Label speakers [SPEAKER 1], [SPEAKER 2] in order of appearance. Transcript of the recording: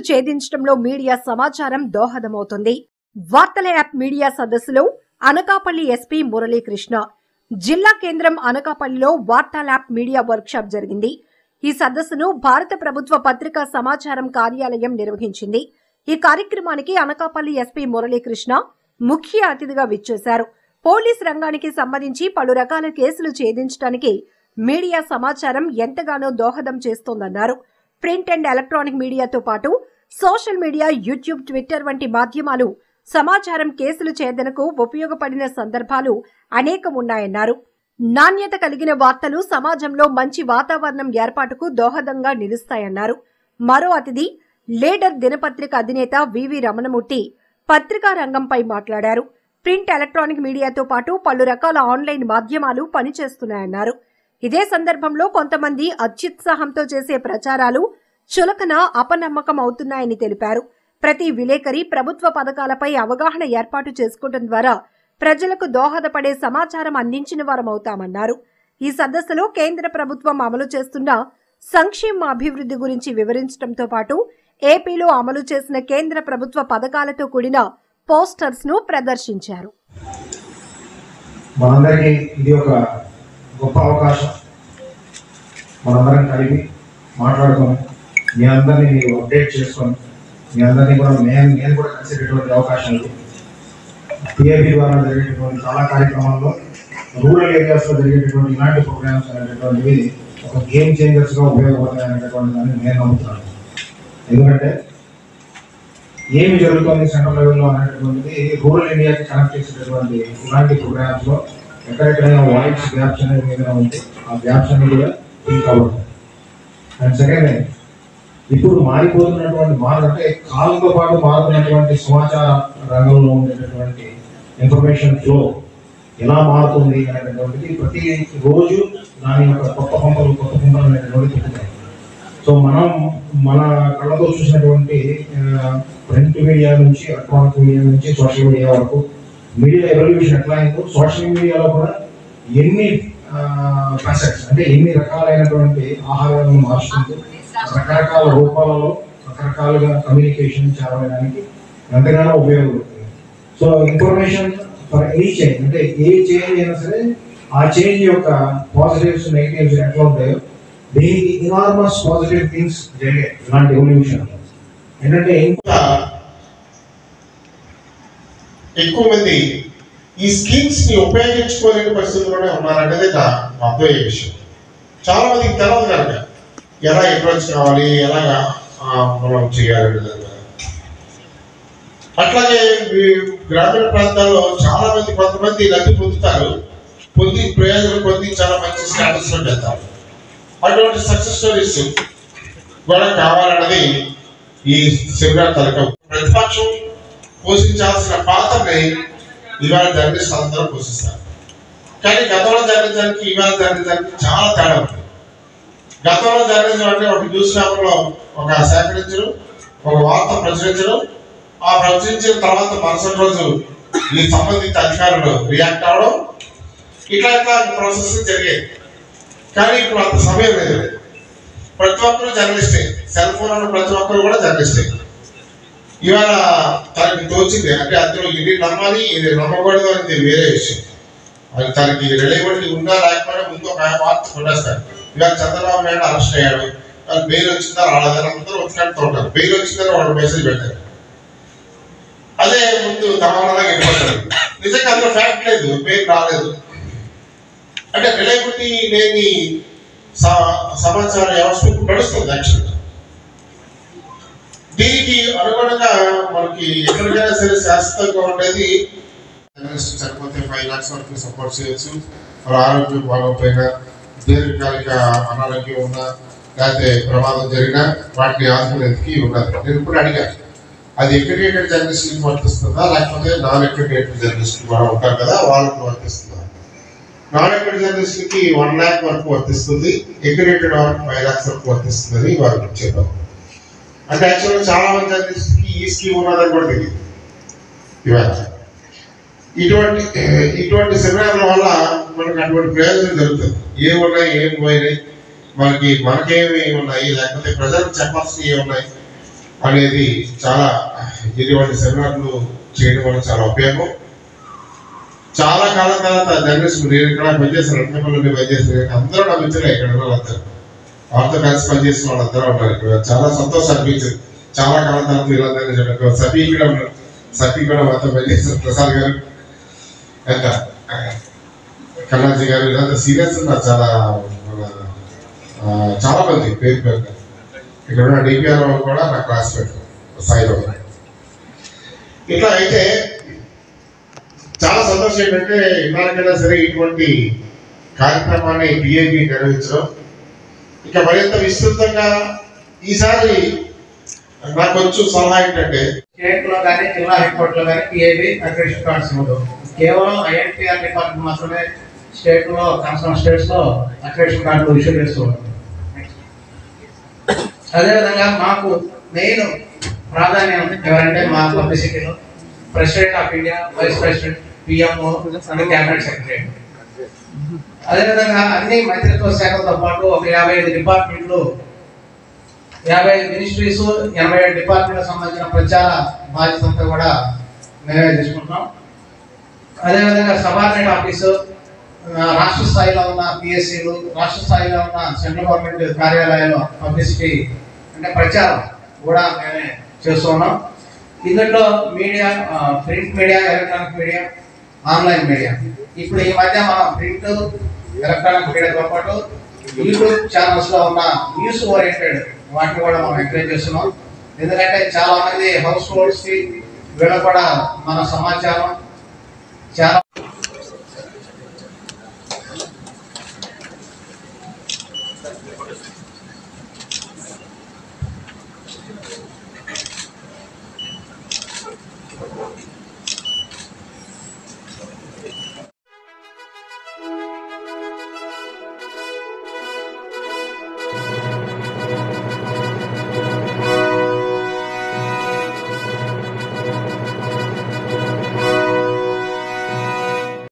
[SPEAKER 1] ఛేదించడంలో media సమాచారం దోహదమవుతుంది వార్తల app media సదస్సులో అనకాపల్లి ఎస్పీ మురళీకృష్ణ జిల్లా కేంద్రం అనకాపల్లిలో వార్తా ల్యాబ్ మీడియా వర్క్షాప్ జరిగింది ఈ సదస్సును భారత ప్రభుత్వ పత్రికా సమాచారం కార్యాలయం నిర్వహించింది ఈ కార్యక్రమానికి అనకాపల్లి ఎస్పీ మురళీకృష్ణ ముఖ్య అతిథిగా విచ్చేశారు పోలీస్ రంగానికి సంబంధించి పలు రకాల కేసులు ఛేదించడానికి మీడియా సమాచారం ఎంతగానో దోహదం చేస్తోందన్నారు ప్రింట్ అండ్ ఎలక్ట్రానిక్ మీడియాతో పాటు సోషల్ మీడియా యూట్యూబ్ ట్విట్టర్ వంటి మాధ్యమాలు సమాచారం కేసులు ఛేదనకు ఉపయోగపడిన సందర్భాలు అనేకం ఉన్నాయన్నారు నాణ్యత కలిగిన వార్తలు సమాజంలో మంచి వాతావరణం ఏర్పాటుకు దోహదంగా నిలుస్తాయన్నారు మరో అతిథి లీడర్ దినపత్రిక అధినేత వివి రమణమూర్తి పత్రికా రంగంపై మాట్లాడారు ప్రింట్ ఎలక్ట్రానిక్ మీడియాతో పాటు పలు రకాల ఆన్లైన్ మాధ్యమాలు పనిచేస్తున్నాయన్నారు ఇదే సందర్భంలో కొంతమంది అత్యుత్సాహంతో చేసే ప్రచారాలు చులకన అపనమ్మకం అవుతున్నాయని తెలిపారు ప్రతి విలేకరి ప్రభుత్వ పథకాలపై అవగాహన ఏర్పాటు చేసుకోవడం ద్వారా ప్రజలకు దోహదపడే సమాచారం అందించిన వారమవుతామన్నారు ఈ సదస్సులో కేంద్ర ప్రభుత్వం అమలు చేస్తున్న సంక్షేమ అభివృద్ధి గురించి వివరించడంతో పాటు ఏపీలో అమలు చేసిన కేంద్ర ప్రభుత్వ పథకాలతో కూడిన పోస్టర్స్ ను ప్రదర్శించారు
[SPEAKER 2] మనందరికీ ఇది ఒక గొప్ప అవకాశం మనందరం కలిపి మాట్లాడుకొని మీ అందరినీ మీరు అప్డేట్ చేసుకొని మీ అందరినీ కూడా నేను నేను కూడా కలిసేటటువంటి అవకాశం ఇది టీఐబీ ద్వారా జరిగేటటువంటి చాలా కార్యక్రమాల్లో రూరల్ ఏరియాస్లో జరిగేటటువంటి ఇలాంటి ప్రోగ్రామ్స్ అనేటటువంటివి ఒక గేమ్ చేంజర్స్గా ఉపయోగపడతాయి అనేటటువంటి దాన్ని నేను నమ్ముతున్నాను ఎందుకంటే ఏమి జరుగుతుంది సెంట్రల్ లెవెల్లో అనేటటువంటిది రూరల్ ఇండియాకి కనెక్ట్ చేసేటటువంటి ఇలాంటి ప్రోగ్రామ్స్ లో ఎక్కడెక్కడైనా వాయిస్ గ్యాప్స్ అనేది ఏదైనా ఉంటే ఆ గ్యాప్స్ అనేవి కూడా ఫిల్ కాబడతాయి అండ్ సెకండ్ ఇప్పుడు మారిపోతున్నటువంటి మార్పు అంటే కాలంతో పాటు మారుతున్నటువంటి సమాచార రంగంలో ఉండేటటువంటి ఇన్ఫర్మేషన్ ఫ్లో ఎలా మారుతుంది అనేటటువంటిది ప్రతి రోజు దాని యొక్క కొత్త పంపలు కొత్త పంపలు అనేటటువంటి తిరుగుతాయి సో మనం మన కళ్ళతో చూసినటువంటి ప్రింట్ మీడియా నుంచి ఎలక్ట్రానిక్ మీడియా నుంచి సోషల్ మీడియా వరకు మీడియా ఎవల్యూషన్ ఎట్లా అయిందో సోషల్ మీడియాలో కూడా ఎన్ని ఫెసెట్స్ అంటే ఎన్ని రకాలైనటువంటి ఆహారాలను మార్చుకుంటూ రకరకాల రూపాలలో రకరకాలుగా కమ్యూనికేషన్ చేరడానికి ఎంతగానో ఉపయోగపడుతుంది so information for any change అంటే ఏ చేంజ్ అయినా సరే ఆ చేంజ్ యొక్క పాజిటివ్స్ నెగిటివ్స్ ఎట్లా ఉంటాయో దీనికి ఇనార్మస్ పాజిటివ్ థింగ్స్ జరిగాయి ఇలాంటి ఎవల్యూషన్ ఏంటంటే ఇంకా
[SPEAKER 3] ఎక్కువ మంది ఈ స్కీమ్స్ ని ఉపయోగించుకోలేని పరిస్థితుల్లోనే ఉన్నారనేది నా మా అర్థమయ్యే విషయం చాలా మందికి తెలవదు కనుక ఎలా అప్రోచ్ కావాలి ఎలాగా ఆ, మనం చేయాలి అనేది. అట్లాగే ఈ గ్రామీణ ప్రాంతాల్లో చాలా మంది కొంతమంది లబ్ధి పొందుతారు పొంది ప్రయోజనం పొంది చాలా మంచి స్టాటస్ లో వెళ్తారు అటువంటి సక్సెస్ స్టోరీస్ కూడా కావాలన్నది ఈ సెమినార్ తలక ప్రతిపక్షం పోషించాల్సిన పాత్రని ఇవాళ జర్నలిస్ట్ అందరూ పోషిస్తారు కానీ గతంలో జర్నలిజానికి ఇవాళ జర్నలిజానికి చాలా తేడా ఉంది గతంలో జర్నలిజం అంటే ఒక న్యూస్ పేపర్లో ఒక సేకరించడం ఒక వార్త ప్రచురించడం ఆ ప్రచురించిన తర్వాత మరుసటి రోజు ఈ సంబంధిత అధికారులు రియాక్ట్ అవ్వడం ఇట్లా ఇట్లా ప్రాసెస్ జరిగేది కానీ ఇప్పుడు అంత సమయం లేదు ప్రతి ఒక్కరు జర్నలిస్టే సెల్ ఫోన్ ఉన్న ప్రతి ఒక్కరు కూడా జర్నలిస్టే ఇవాళ తనకి తోచింది అంటే అందులో ఇది నమ్మాలి ఇది నమ్మకూడదు అనేది వేరే విషయం అది తనకి రిలయబిలిటీ ఉందా లేకపోయినా ముందు ఒక వార్త కొనేస్తారు ఇవాళ చంద్రబాబు నాయుడు అరెస్ట్ అయ్యాడు వాళ్ళు బెయిల్ వచ్చిందా రాలేదని అందరూ ఉత్కంఠతో ఉంటారు బెయిల్ వచ్చిందని వాళ్ళు మెసేజ్ పెట్టారు అదే ముందు తమలాగా వెళ్ళిపోతారు నిజంగా అందులో ఫ్యాక్ట్ లేదు బెయిల్ రాలేదు అంటే రిలయబిలిటీ లేని స- సమాచార వ్యవస్థ ఇప్పుడు నడుస్తుంది యాక్చువల్గా దీనికి అనుగుణంగా మనకి ఎక్కడికైనా సరే శాశ్వతంగా ఉండేది జర్నలిస్ట్ చనిపోతే ఫైవ్ లాక్స్ వరకు సపోర్ట్ చేయొచ్చు వాళ్ళ ఆరోగ్యం బాగోపోయినా దీర్ఘకాలిక అనారోగ్యం ఉన్నా లేకపోతే ప్రమాదం జరిగినా వాటిని ఆదుకునేందుకు ఉన్నది నేను ఇప్పుడు అడిగాను అది ఎక్రిడేటెడ్ జర్నలిస్ట్కి వర్తిస్తుందా లేకపోతే నాన్ ఎక్రిడేటెడ్ జర్నలిస్ట్ కూడా ఉంటారు కదా వాళ్ళకి వర్తిస్తుందా నాన్ ఎక్రిడేటెడ్ జర్నలిస్ట్కి వన్ ల్యాక్ వరకు వర్తిస్తుంది ఎక్రిడేటెడ్ వరకు ఫైవ్ ల్యాక్స్ వరకు వర్తిస్తుందని వారు చెప్పారు అంటే యాక్చువల్గా చాలా మంది జర్నలిస్ట్కి ఈ స్కీమ్ ఉన్నదని కూడా తెలియదు ఇవాళ ఇటువంటి ఇటువంటి సెమినార్ల వల్ల మనకు అటువంటి ప్రయోజనం జరుగుతుంది ఏమి ఉన్నాయి ఏమి పోయినాయి మనకి మనకేమి ఉన్నాయి లేకపోతే ప్రజలకు చెప్పాల్సినవి ఏమి ఉన్నాయి అనేది చాలా ఇటువంటి సెమినార్లు చేయడం వల్ల చాలా ఉపయోగం చాలా కాలం తర్వాత జర్నలిస్ట్ నేను ఇక్కడ పనిచేస్తాను అన్నపల్లి పనిచేస్తాను అందరూ నా మిత్రులే ఇక్కడ ఉన్న వాళ్ళందరూ వాళ్ళతో కలిసి పనిచేసిన వాళ్ళందరూ ఉన్నారు ఇక్కడ చాలా సంతోషం అనిపించింది చాలా కాలం తర్వాత వీళ్ళందరినీ చెప్పారు సభి కూడా ఉన్నారు సభి కూడా మాతో పనిచేస్తారు ప్రసాద్ గారు ఇంకా కన్నాజీ గారు ఇదంతా సీరియస్ ఉన్నారు చాలా మన, ఆ, చాలా మంది పేరు పేరు ఇక్కడ ఉన్న డిపిఆర్ కూడా నా క్లాస్మేట్ సాయిబాబు ఇట్లా అయితే చాలా సంతోషం ఏంటంటే ఇన్నాళ్ళకైనా సరే ఇటువంటి కార్యక్రమాన్ని పిఐబి నిర్వహించడం ఇక మరింత విస్తృతంగా ఈసారి నాకు కొంచెం సలహా ఏంటంటే
[SPEAKER 4] స్టేట్ లో కానీ జిల్లా హెడ్ కోర్ట్ లో కానీ పిఐబి అక్రిడిషన్ కార్డ్స్ ఇవ్వదు కేవలం ఐఎన్టీఆర్ డిపార్ట్మెంట్ మాత్రమే స్టేట్ లో కన్సర్న్ స్టేట్స్ లో అక్రిడిషన్ కార్డులు ఇష్యూ చేస్తూ ఉంటారు అదేవిధంగా మాకు మెయిన్ ప్రాధాన్యం ఎవరంటే మా పబ్లిసిటీలో president of India vice president PMO and cabinet secretary అదేవిధంగా అన్ని మంత్రిత్వ శాఖలతో పాటు ఒక యాభై ఐదు డిపార్ట్మెంట్లు యాభై ఐదు మినిస్ట్రీస్ ఎనభై ఏడు డిపార్ట్మెంట్ సంబంధించిన ప్రచార బాధ్యత అంతా కూడా మేమే తీసుకుంటున్నాం అదేవిధంగా సబార్డినేట్ ఆఫీసు ఆ, రాష్ట్ర స్థాయిలో ఉన్న పిఎస్సీలు రాష్ట్ర స్థాయిలో ఉన్న సెంట్రల్ గవర్నమెంట్ కార్యాలయాలు పబ్లిసిటీ అంటే ప్రచారం కూడా మేమే చేస్తున్నాం ఇందులో media print media electronic media online media ఇప్పుడు ఈ మధ్య మనం ప్రింట్ ఎలక్ట్రానిక్ మీడియాతో పాటు యూట్యూబ్ ఛానల్స్ లో ఉన్న న్యూస్ ఓరియంటెడ్ వాటిని కూడా మనం ఎంకరేజ్ చేస్తున్నాం ఎందుకంటే చాలా మంది హౌస్ హోల్డ్స్ కి వీళ్ళకి కూడా మన సమాచారం చాలా